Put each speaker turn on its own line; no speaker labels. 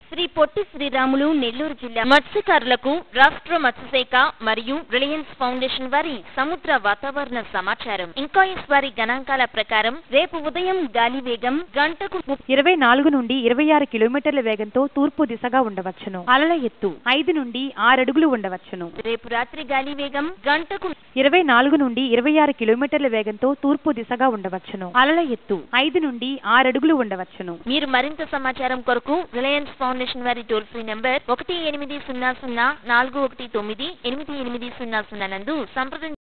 శ్రీ పొట్టి శ్రీరాములు నెల్లూరు జిల్లా మత్స్యకారులకు రాష్ట్ర మత్స్యశాఖ మరియు రిలయన్స్ ఫౌండేషన్ వారి సముద్ర వాతావరణ సమాచారం ఇంకాయస్ వారి గణాంకాల ప్రకారం రేపు ఉదయం గాలి వేగం గంటకు ము-
ఇరవై నాలుగు నుండి ఇరవై ఆరు కిలోమీటర్ల వేగంతో తూర్పు దిశగా ఉండవచ్చును అలల ఎత్తు ఐదు నుండి ఆరడుగులు ఉండవచ్చును
రేపు రాత్రి గాలి వేగం గంటకు
ఇరవై నాలుగు నుండి ఇరవై ఆరు కిలోమీటర్ల వేగంతో తూర్పు దిశగా ఉండవచ్చును అలల ఎత్తు ఐదు నుండి ఆరడుగులు ఉండవచ్చును
మీరు మరింత సమాచారం కొరకు రిలయన్స్ ఫౌండేషన్ వారి టోల్ ఫ్రీ నంబర్ ఒకటి ఎనిమిది సున్నా సున్నా నాలుగు ఒకటి తొమ్మిది ఎనిమిది ఎనిమిది సున్నా సున్నా నందు సంప్రదించ